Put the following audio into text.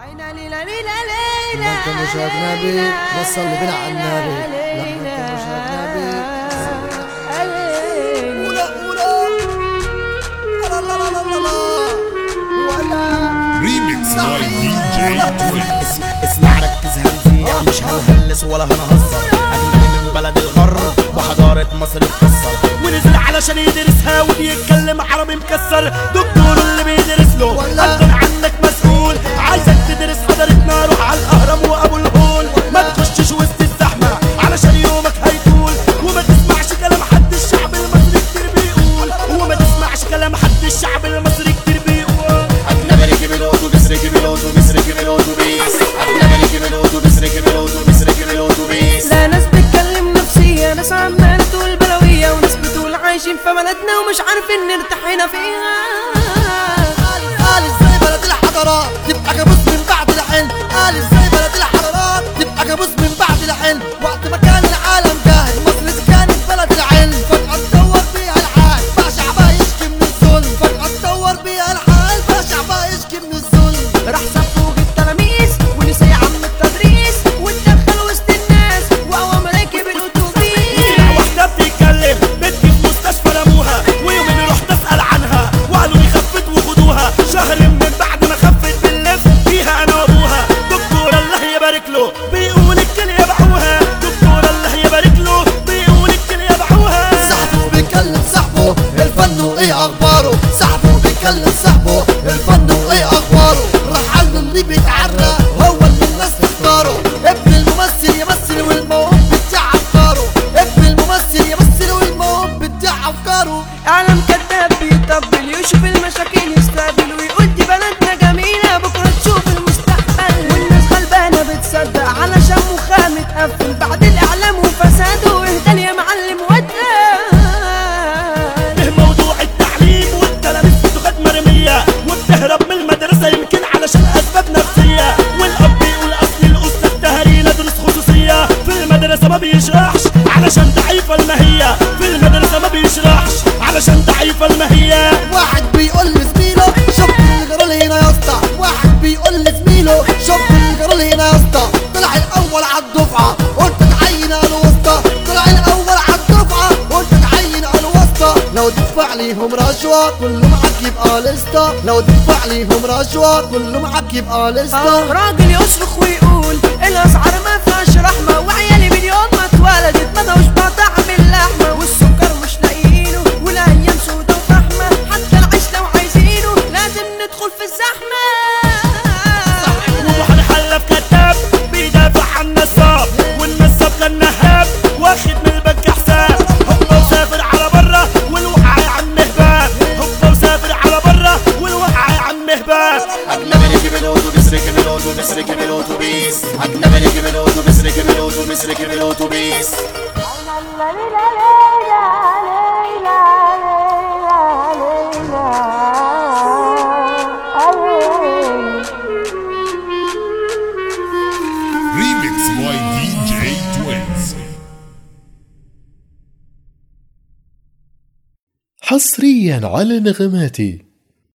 لما انت مش اجنبي وصلني بنا على النبي لما انت مش اجنبي ولا ولا لا لا لا لا لا ولا Remix by DJ Twins. اسمع اسمع ركز هنفيع مش هنهلس ولا هنهزر اجنبي من بلد الغرب وحضارة مصر تكسر ونزل علشان يدرسها وبيتكلم عربي مكسر دكتور اللي بيدرس له ولا. قدم عنك مسؤول عايزك تدرس حضارتنا روح على الاهرام وابو الهول ما تخشش وسط الزحمه علشان يومك هيطول وما تسمعش كلام حد الشعب المصري كتير بيقول وما تسمعش كلام حد الشعب المصري كتير بيقول اجنبي ركب الاوتوبيس ركب الاوتوبيس ركب الاوتوبيس اجنبي ركب الاوتوبيس ركب الاوتوبيس ركب الاوتوبيس لا ناس بتتكلم نفسية ناس عمالة تقول بلوية وناس بتقول عايشين في بلدنا ومش عارفين نرتاح هنا فيها قال ازاي بلد الحضارات تبقى كابوس من بعد الحلم قال ازاي بلد الحضارات تبقى كابوس من بعد الحلم وقت ما كان العالم جاهل مصر دي كانت بلد العلم فجأة اتطور بيها الحال بقى شعبها يشكي من الظلم فجأة اتطور بيها الحال بقى شعبها يشكي من الظلم راح سفوق التلاميذ ونسي عم التدريس واتدخل وسط الناس وهو راكب الاتوبيس واحدة بتتكلم بنتي في مستشفى رموها ويومين رحت اسأل عنها وقالوا لي خفت وخدوها شهر من بعد ما خفت بنلف فيها انا وابوها دكتور الله يبارك له بيقول الكل يبيعوها دكتور الله يبارك له بيقول الكل يبيعوها صاحبه بيكلم صاحبه الفن وايه اخباره صاحبه بيكلم صاحبه الفن وايه اخباره راح له اللي بيتعرى هو اللي الناس تختاره ابن الممثل يمثل والموهوب بتاع افكاره ابن الممثل يمثل والموهوب بتاع افكاره اعلام كذاب بيطبل يشوف المشاكل يستقبل ويقول دي بلدنا جميلة بكرة تشوف المستقبل والناس غلبانة بتصدق علشان مخها متقفل بعد الاعلام وفساده اهدى يا معلم واتقل ايه موضوع التعليم والتلاميذ بتاخد مرمية وبتهرب من المدرسة يمكن علشان أسباب نفسية والأب يقول أصل الأستاذ تهري دروس خصوصية في المدرسة ما بيشرحش علشان ضعيفة الماهية في المدرسة ما بيشرحش علشان ضعيفة الماهية واحد بيقول لزميله شوف اللي جرى لي هنا يا اسطى واحد بيقول لزميله شوف اللي جرى لي هنا يا اسطى طلع الاول على الدفعه قلت اتعين على الوسطى طلع الاول على الدفعه قلت اتعين على الوسطى لو تدفع ليهم رشوه كله معاك يبقى لسطى لو تدفع ليهم رشوه كله معاك يبقى لسطى راجل يصرخ ويقول الاسعار ما فيهاش رحمه وعيالي من يوم ما اتولدت ما دوش بطعم اللحمه والسكر مش لاقيينه والايام سودا وفحمه حتى العيش لو عايزينه لازم ندخل في الزحمه وروح الحلة في كتاب بيدافع عن النصاب والنصاب كان نهاب واخد من البنك حساب هو وسافر على برا والوقعة يا عم هباب هو وسافر على برا والوقعة يا عم هباب اجنبي ركب الاوتوبيس ركب الاوتوبيس ركب الاوتوبيس اجنبي ركب الاوتوبيس ركب الاوتوبيس ركب الاوتوبيس Remix by DJ Twins. حصريا على نغماتي